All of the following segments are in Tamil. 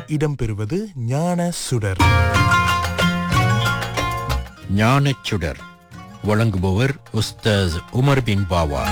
இடம்பெறுவது ஞான சுடர் ஞானச்சுடர் வழங்குபவர் உஸ்தாஸ் உமர் பின் பாவா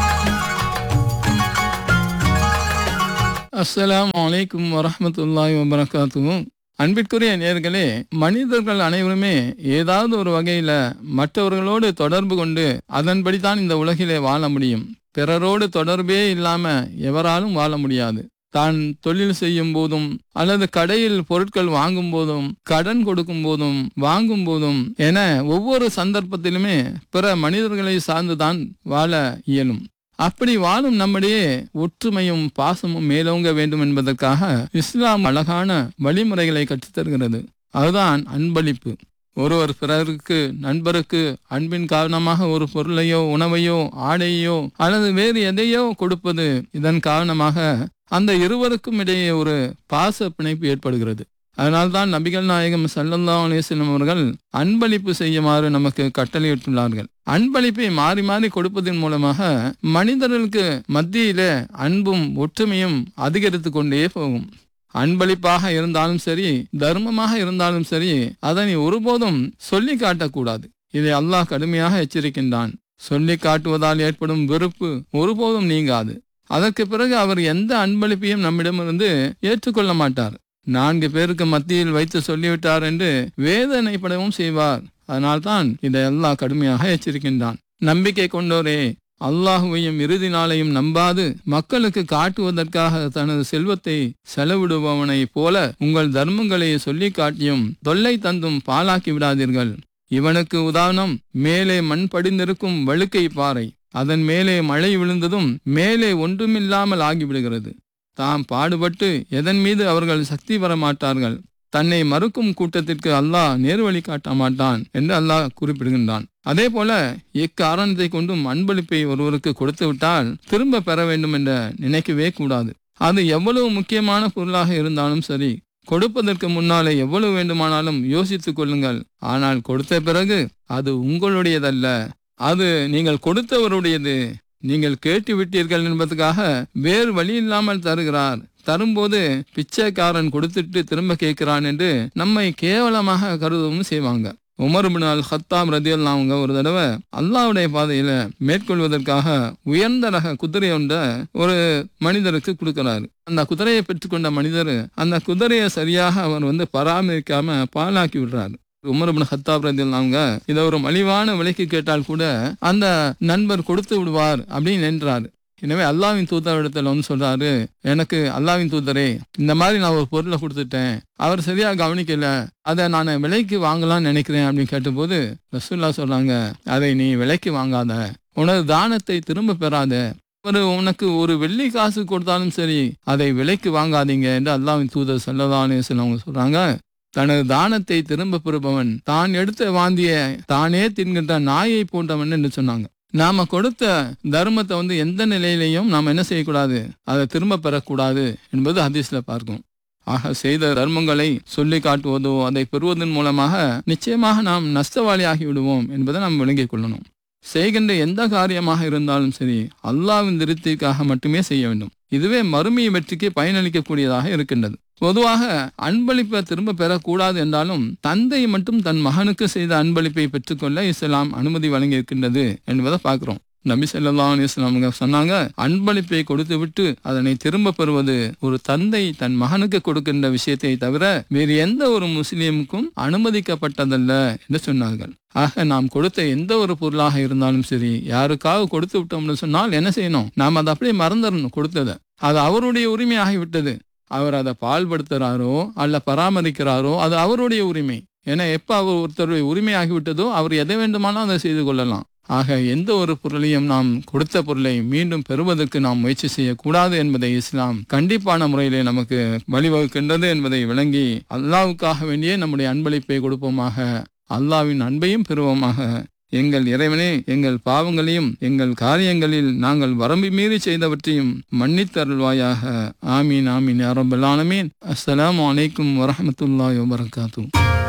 அஸ்ஸலாமு அலைக்கும் வரஹ்மத்துல்லாஹி வபரகாத்துவும் அன்பிற்குரிய நேர்களே மனிதர்கள் அனைவருமே ஏதாவது ஒரு வகையில மற்றவர்களோடு தொடர்பு கொண்டு அதன்படிதான் இந்த உலகிலே வாழ முடியும் பிறரோடு தொடர்பே இல்லாம எவராலும் வாழ முடியாது தான் தொழில் செய்யும் போதும் அல்லது கடையில் பொருட்கள் வாங்கும் போதும் கடன் கொடுக்கும் போதும் வாங்கும் போதும் என ஒவ்வொரு சந்தர்ப்பத்திலுமே பிற மனிதர்களை சார்ந்துதான் வாழ இயலும் அப்படி வாழும் நம்மிடையே ஒற்றுமையும் பாசமும் மேலோங்க வேண்டும் என்பதற்காக இஸ்லாம் அழகான வழிமுறைகளை கற்றுத்தருகிறது அதுதான் அன்பளிப்பு ஒருவர் பிறருக்கு நண்பருக்கு அன்பின் காரணமாக ஒரு பொருளையோ உணவையோ ஆடையோ அல்லது வேறு எதையோ கொடுப்பது இதன் காரணமாக அந்த இருவருக்கும் இடையே ஒரு பாச பிணைப்பு ஏற்படுகிறது அதனால்தான் நபிகள் நாயகம் சல்லல்லா அலிஸ்லம் அவர்கள் அன்பளிப்பு செய்யுமாறு நமக்கு கட்டளையிட்டுள்ளார்கள் அன்பளிப்பை மாறி மாறி கொடுப்பதன் மூலமாக மனிதர்களுக்கு மத்தியில அன்பும் ஒற்றுமையும் அதிகரித்து கொண்டே போகும் அன்பளிப்பாக இருந்தாலும் சரி தர்மமாக இருந்தாலும் சரி அதனை ஒருபோதும் சொல்லி காட்டக்கூடாது இதை அல்லாஹ் கடுமையாக எச்சரிக்கின்றான் சொல்லி காட்டுவதால் ஏற்படும் வெறுப்பு ஒருபோதும் நீங்காது அதற்கு பிறகு அவர் எந்த அன்பளிப்பையும் நம்மிடமிருந்து ஏற்றுக்கொள்ள மாட்டார் நான்கு பேருக்கு மத்தியில் வைத்து சொல்லிவிட்டார் என்று வேதனைப்படவும் செய்வார் அதனால்தான் இதை அல்லாஹ் கடுமையாக எச்சரிக்கின்றான் நம்பிக்கை கொண்டோரே அல்லாஹுவையும் இறுதி நாளையும் நம்பாது மக்களுக்கு காட்டுவதற்காக தனது செல்வத்தை செலவிடுபவனை போல உங்கள் தர்மங்களை சொல்லி காட்டியும் தொல்லை தந்தும் பாலாக்கி விடாதீர்கள் இவனுக்கு உதாரணம் மேலே மண் படிந்திருக்கும் வழுக்கை பாறை அதன் மேலே மழை விழுந்ததும் மேலே ஒன்றுமில்லாமல் ஆகிவிடுகிறது தாம் பாடுபட்டு எதன் மீது அவர்கள் சக்தி வர மாட்டார்கள் தன்னை மறுக்கும் கூட்டத்திற்கு அல்லாஹ் நேர்வழி காட்ட மாட்டான் என்று அல்லாஹ் குறிப்பிடுகின்றான் அதே போல எக்காரணத்தை கொண்டும் அன்பளிப்பை ஒருவருக்கு கொடுத்து விட்டால் திரும்ப பெற வேண்டும் என்ற நினைக்கவே கூடாது அது எவ்வளவு முக்கியமான பொருளாக இருந்தாலும் சரி கொடுப்பதற்கு முன்னாலே எவ்வளவு வேண்டுமானாலும் யோசித்துக் கொள்ளுங்கள் ஆனால் கொடுத்த பிறகு அது உங்களுடையதல்ல அது நீங்கள் கொடுத்தவருடையது நீங்கள் கேட்டு விட்டீர்கள் என்பதற்காக வேறு வழி இல்லாமல் தருகிறார் தரும்போது பிச்சைக்காரன் கொடுத்துட்டு திரும்ப கேட்கிறான் என்று நம்மை கேவலமாக கருதவும் செய்வாங்க உமர் பின் அல் ஹத்தாம் ரதியல் அவங்க ஒரு தடவை அல்லாவுடைய பாதையில மேற்கொள்வதற்காக உயர்ந்த ரக குதிரை ஒன்ற ஒரு மனிதருக்கு கொடுக்கிறாரு அந்த குதிரையை பெற்றுக்கொண்ட மனிதர் அந்த குதிரையை சரியாக அவர் வந்து பராமரிக்காம பாலாக்கி விடுறாரு உமர் பின் ஹத்தாப் ரதியல் அவங்க இதை ஒரு மலிவான விலைக்கு கேட்டால் கூட அந்த நண்பர் கொடுத்து விடுவார் அப்படின்னு நின்றாரு எனவே அல்லாவின் தூதரிடத்துல வந்து சொல்றாரு எனக்கு அல்லாவின் தூதரே இந்த மாதிரி நான் ஒரு பொருளை கொடுத்துட்டேன் அவர் சரியா கவனிக்கல அதை நான் விலைக்கு வாங்கலாம்னு நினைக்கிறேன் அப்படின்னு கேட்டபோது ரசூல்லா சொல்றாங்க அதை நீ விலைக்கு வாங்காத உனது தானத்தை திரும்ப பெறாத ஒரு உனக்கு ஒரு வெள்ளி காசு கொடுத்தாலும் சரி அதை விலைக்கு வாங்காதீங்க என்று அல்லாவின் தூதர் சொல்லலான்னு அவங்க சொல்றாங்க தனது தானத்தை திரும்ப பெறுபவன் தான் எடுத்த வாந்திய தானே தின்கின்ற நாயை போன்றவன் என்று சொன்னாங்க நாம கொடுத்த தர்மத்தை வந்து எந்த நிலையிலையும் நாம் என்ன செய்யக்கூடாது அதை திரும்ப பெறக்கூடாது என்பது ஹதீஸ்ல பார்க்கும் ஆக செய்த தர்மங்களை சொல்லி காட்டுவதோ அதை பெறுவதன் மூலமாக நிச்சயமாக நாம் நஷ்டவாளி ஆகிவிடுவோம் என்பதை நாம் விளங்கிக் கொள்ளணும் செய்கின்ற எந்த காரியமாக இருந்தாலும் சரி அல்லாவின் திருப்திக்காக மட்டுமே செய்ய வேண்டும் இதுவே மறுமை வெற்றிக்கு பயனளிக்கக்கூடியதாக இருக்கின்றது பொதுவாக அன்பளிப்பை திரும்ப பெறக்கூடாது என்றாலும் தந்தை மட்டும் தன் மகனுக்கு செய்த அன்பளிப்பை பெற்றுக்கொள்ள இஸ்லாம் அனுமதி வழங்கி இருக்கின்றது என்பதை பார்க்கிறோம் நபி சொல்லா அவங்க சொன்னாங்க அன்பளிப்பை கொடுத்து விட்டு அதனை திரும்ப பெறுவது ஒரு தந்தை தன் மகனுக்கு கொடுக்கின்ற விஷயத்தை தவிர வேறு எந்த ஒரு முஸ்லீமுக்கும் அனுமதிக்கப்பட்டதல்ல என்று சொன்னார்கள் ஆக நாம் கொடுத்த எந்த ஒரு பொருளாக இருந்தாலும் சரி யாருக்காக கொடுத்து விட்டோம்னு சொன்னால் என்ன செய்யணும் நாம் அதை அப்படியே மறந்துடணும் கொடுத்ததை அது அவருடைய உரிமை ஆகிவிட்டது அவர் அதை பால்படுத்துறாரோ அல்ல பராமரிக்கிறாரோ அது அவருடைய உரிமை ஏன்னா எப்ப அவர் ஒருத்தருடைய உரிமை ஆகிவிட்டதோ அவர் எதை வேண்டுமானாலும் அதை செய்து கொள்ளலாம் ஆக எந்த ஒரு பொருளையும் நாம் கொடுத்த பொருளை மீண்டும் பெறுவதற்கு நாம் முயற்சி செய்யக்கூடாது என்பதை இஸ்லாம் கண்டிப்பான முறையிலே நமக்கு வழிவகுக்கின்றது என்பதை விளங்கி அல்லாவுக்காக வேண்டியே நம்முடைய அன்பளிப்பை கொடுப்போமாக அல்லாவின் அன்பையும் பெறுவோமாக எங்கள் இறைவனே எங்கள் பாவங்களையும் எங்கள் காரியங்களில் நாங்கள் வரம்பு மீறி செய்தவற்றையும் மன்னித்தருள்வாயாக ஆமீன் ஆமீன் அரபல் ஆலமீன் அஸ்ஸலாமு அலைக்கும் வரஹமத்துல்லாஹி வபரகாத்து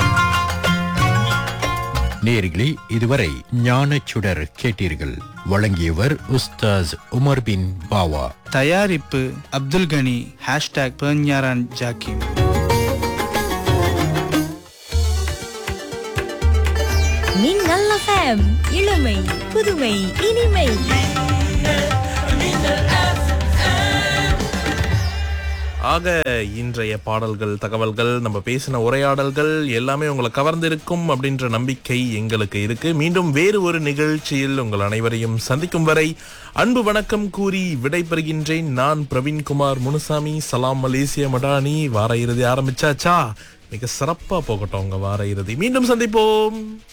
நேர்களே இதுவரை ஞானச்சுடர் கேட்டீர்கள் வழங்கியவர் உஸ்தாஸ் உமர் பின் பாவா தயாரிப்பு அப்துல் கனி ஹேஷ்டாக் பேஞ்ஞாரான் ஜாக்கிம் மின்னல் எஃப்எம் இளமை புதுமை இனிமை ஆக இன்றைய பாடல்கள் தகவல்கள் நம்ம பேசின உரையாடல்கள் எல்லாமே உங்களை கவர்ந்திருக்கும் அப்படின்ற நம்பிக்கை எங்களுக்கு இருக்கு மீண்டும் வேறு ஒரு நிகழ்ச்சியில் உங்கள் அனைவரையும் சந்திக்கும் வரை அன்பு வணக்கம் கூறி விடைபெறுகின்றேன் நான் பிரவீன்குமார் முனுசாமி சலாம் மலேசியா மடானி வார இறுதி ஆரம்பிச்சாச்சா மிக சிறப்பா போகட்டும் உங்க வார இறுதி மீண்டும் சந்திப்போம்